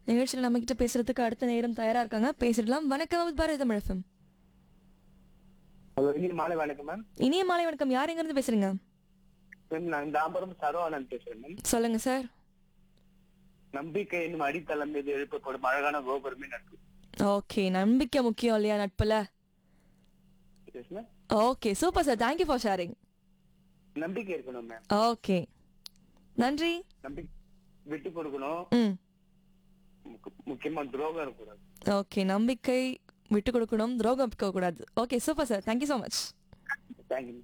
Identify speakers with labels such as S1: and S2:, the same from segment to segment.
S1: நிகழ்ச்சியில் நம்ம கிட்ட பேசுறதுக்கு அடுத்த நேரம் தயாரா இருக்காங்க பேசிடலாம் வணக்கம் பாரதி தமிழ் FM.
S2: ஹலோ இனி மாலை வணக்கம் மேம்
S1: இனிய மாலை வணக்கம் யார் எங்க இருந்து பேசுறீங்க
S2: மேம் நான் தாம்பரம் சரவானந்த் பேசுறேன் மேம்
S1: சொல்லுங்க சார்
S2: நம்பிக்கை என்னும் அடித்தளம் மீது எழுப்பப்படும் அழகான கோபுரமே நட்பு
S1: ஓகே நம்பிக்கை முக்கியம் இல்லையா நட்புல
S2: Yes, ma'am.
S1: Okay super sir thank you for sharing
S2: நம்பிக்கை இருக்கணும் மேம்
S1: ஓகே நன்றி
S2: நம்பிக்கை விட்டு கொடுக்கணும்
S1: ம்
S2: முக்க- முக்கியமா துரோகம் இருக்கக்கூடாது
S1: ஓகே நம்பிக்கை விட்டு கொடுக்கணும் துரோகம் இருக்க கூடாது okay super sir thank you so much
S2: thank you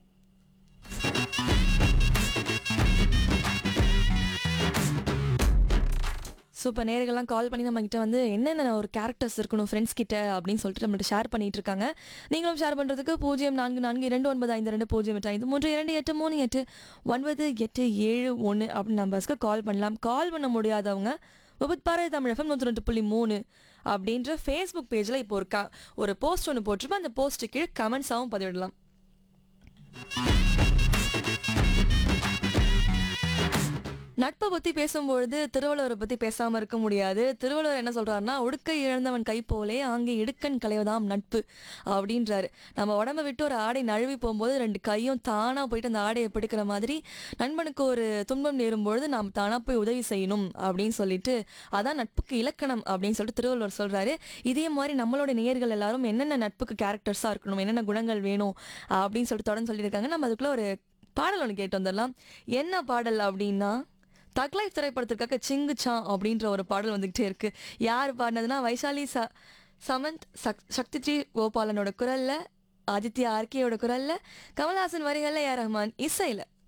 S1: super நேர்கள்லாம் கால் பண்ணி நம்ம கிட்ட வந்து என்னென்ன ஒரு கேரக்டர்ஸ் இருக்கணும் ஃப்ரெண்ட்ஸ் கிட்ட அப்படின்னு சொல்லிட்டு நம்மள்ட்ட ஷேர் பண்ணிட்டு இருக்காங்க நீங்களும் ஷேர் பண்ணுறதுக்கு பூஜ்ஜியம் நான்கு நான்கு இரண்டு ஒன்பது ஐந்து ரெண்டு பூஜ்ஜியம் எட்டு ஐந்து மூன்று இரண்டு எட்டு மூணு எட்டு ஒன்பது எட்டு ஏழு ஒன்று அப்படின்னு நம்பர்ஸ்க்கு கால் பண்ணலாம் கால் பண்ண முடியாதவங்க விபத் பாரதி தமிழ் எஃப்எம் நூற்றி ரெண்டு புள்ளி மூணு அப்படின்ற ஃபேஸ்புக் பேஜில் இப்போ ஒரு க ஒரு போஸ்ட் ஒன்று போட்டிருப்போம் அந்த போஸ்ட்டு கீழே கமெண்ட்ஸாகவும் பதிவிடலாம் நட்பை பத்தி பேசும்பொழுது திருவள்ளுவரை பத்தி பேசாம இருக்க முடியாது திருவள்ளுவர் என்ன சொல்றாருன்னா ஒடுக்கை இழந்தவன் கை போலே அங்கே இடுக்கண் களைவதாம் நட்பு அப்படின்றாரு நம்ம உடம்ப விட்டு ஒரு ஆடை நழுவி போகும்போது ரெண்டு கையும் தானா போயிட்டு அந்த ஆடையை பிடிக்கிற மாதிரி நண்பனுக்கு ஒரு துன்பம் நேரும் பொழுது நாம் தானா போய் உதவி செய்யணும் அப்படின்னு சொல்லிட்டு அதான் நட்புக்கு இலக்கணம் அப்படின்னு சொல்லிட்டு திருவள்ளுவர் சொல்றாரு இதே மாதிரி நம்மளோட நேயர்கள் எல்லாரும் என்னென்ன நட்புக்கு கேரக்டர்ஸா இருக்கணும் என்னென்ன குணங்கள் வேணும் அப்படின்னு சொல்லிட்டு தொடர்ந்து சொல்லியிருக்காங்க நம்ம அதுக்குள்ள ஒரு பாடல் ஒன்று கேட்டு வந்துடலாம் என்ன பாடல் அப்படின்னா தக் லைஃப் திரைப்படத்திற்காக சிங்கு சா அப்படின்ற ஒரு பாடல் வந்துகிட்டே இருக்கு யார் பாடினதுன்னா வைஷாலி ச சமந்த் சக் சக்தி ஸ்ரீ கோபாலனோட குரல்ல ஆதித்யா ஆர்கேயோட குரல்ல கமல்ஹாசன் வரிகள்ல ஏ ரஹ்மான் இசையில